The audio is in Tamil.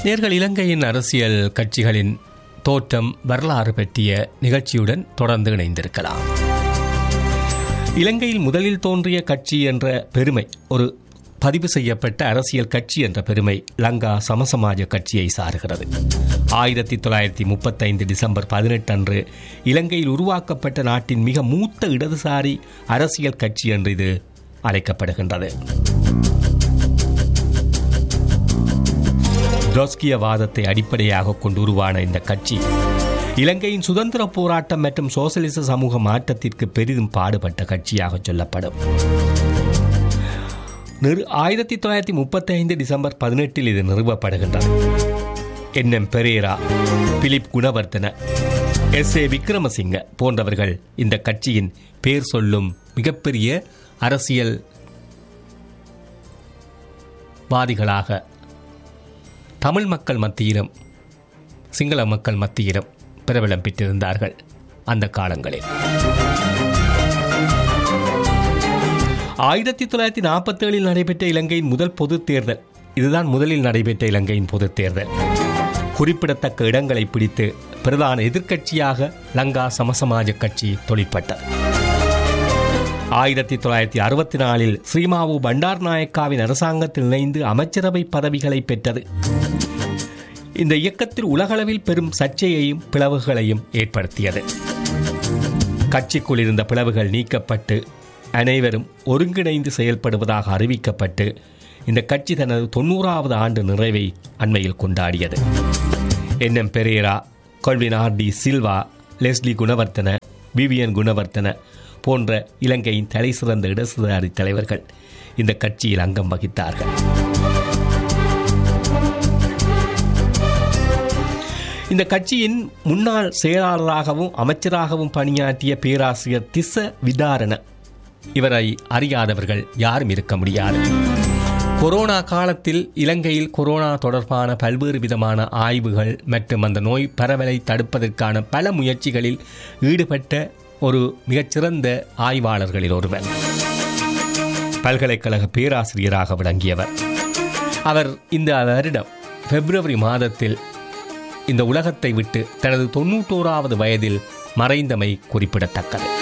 நேர்கள் இலங்கையின் அரசியல் கட்சிகளின் தோற்றம் வரலாறு பற்றிய நிகழ்ச்சியுடன் தொடர்ந்து இணைந்திருக்கலாம் இலங்கையில் முதலில் தோன்றிய கட்சி என்ற பெருமை ஒரு பதிவு செய்யப்பட்ட அரசியல் கட்சி என்ற பெருமை லங்கா சமசமாஜ கட்சியை சாருகிறது ஆயிரத்தி தொள்ளாயிரத்தி முப்பத்தைந்து டிசம்பர் பதினெட்டு அன்று இலங்கையில் உருவாக்கப்பட்ட நாட்டின் மிக மூத்த இடதுசாரி அரசியல் கட்சி என்று இது அழைக்கப்படுகின்றது ட்ரொஸ்கியவாதத்தை அடிப்படையாக கொண்டு உருவான இந்த கட்சி இலங்கையின் சுதந்திர போராட்டம் மற்றும் சோசலிச சமூக மாற்றத்திற்கு பெரிதும் பாடுபட்ட கட்சியாக சொல்லப்படும் நிறு ஆயிரத்தி தொள்ளாயிரத்தி முப்பத்தி ஐந்து டிசம்பர் பதினெட்டில் இது நிறுவப்படுகின்றது N M Perera Philip Gunawardena S A Wickremasinghe போன்றவர்கள் இந்த கட்சியின் பேர் சொல்லும் மிகப்பெரிய அரசியல் வாதிகளாக தமிழ் மக்கள் மத்தியிலும் சிங்கள மக்கள் மத்தியிலும் பிரபலம் பெற்றிருந்தார்கள் அந்த காலங்களில் ஆயிரத்தி தொள்ளாயிரத்தி நாற்பத்தி ஏழில் நடைபெற்ற இலங்கையின் முதல் பொது தேர்தல் இதுதான் முதலில் நடைபெற்ற இலங்கையின் பொது தேர்தல் குறிப்பிடத்தக்க இடங்களை பிடித்து பிரதான எதிர்க்கட்சியாக லங்கா சமசமாஜ கட்சி தொழிற்பட்டது ஆயிரத்தி தொள்ளாயிரத்தி அறுபத்தி நாலில் ஸ்ரீமாவு பண்டார் நாயக்காவின் அரசாங்கத்தில் இணைந்து அமைச்சரவை பதவிகளை பெற்றது இந்த இயக்கத்தில் உலகளவில் பெரும் சர்ச்சையையும் பிளவுகளையும் ஏற்படுத்தியது கட்சிக்குள் இருந்த பிளவுகள் நீக்கப்பட்டு அனைவரும் ஒருங்கிணைந்து செயல்படுவதாக அறிவிக்கப்பட்டு இந்த கட்சி தனது தொண்ணூறாவது ஆண்டு நிறைவை அண்மையில் கொண்டாடியது N M Perera Colvin R de Silva Leslie Gunawardena Vivienne Gunawardena போன்ற இலங்கையின் தலை சிறந்த இடதுசாரி தலைவர்கள் இந்த கட்சியில் அங்கம் வகித்தார்கள் இந்த கட்சியின் முன்னாள் செயலாளராகவும் அமைச்சராகவும் பணியாற்றிய பேராசிரியர் திச விதாரண இவரை அறியாதவர்கள் யாரும் இருக்க முடியாது கொரோனா காலத்தில் இலங்கையில் கொரோனா தொடர்பான பல்வேறு விதமான ஆய்வுகள் மற்றும் அந்த நோய் பரவலை தடுப்பதற்கான பல முயற்சிகளில் ஈடுபட்ட ஒரு மிகச்சிறந்த ஆய்வாளர்களில் ஒருவர் பல்கலைக்கழக பேராசிரியராக விளங்கியவர் அவர் இந்த வருடம் பிப்ரவரி மாதத்தில் இந்த உலகத்தை விட்டு தனது தொன்னூற்றோராவது வயதில் மறைந்தமை குறிப்பிடத்தக்கது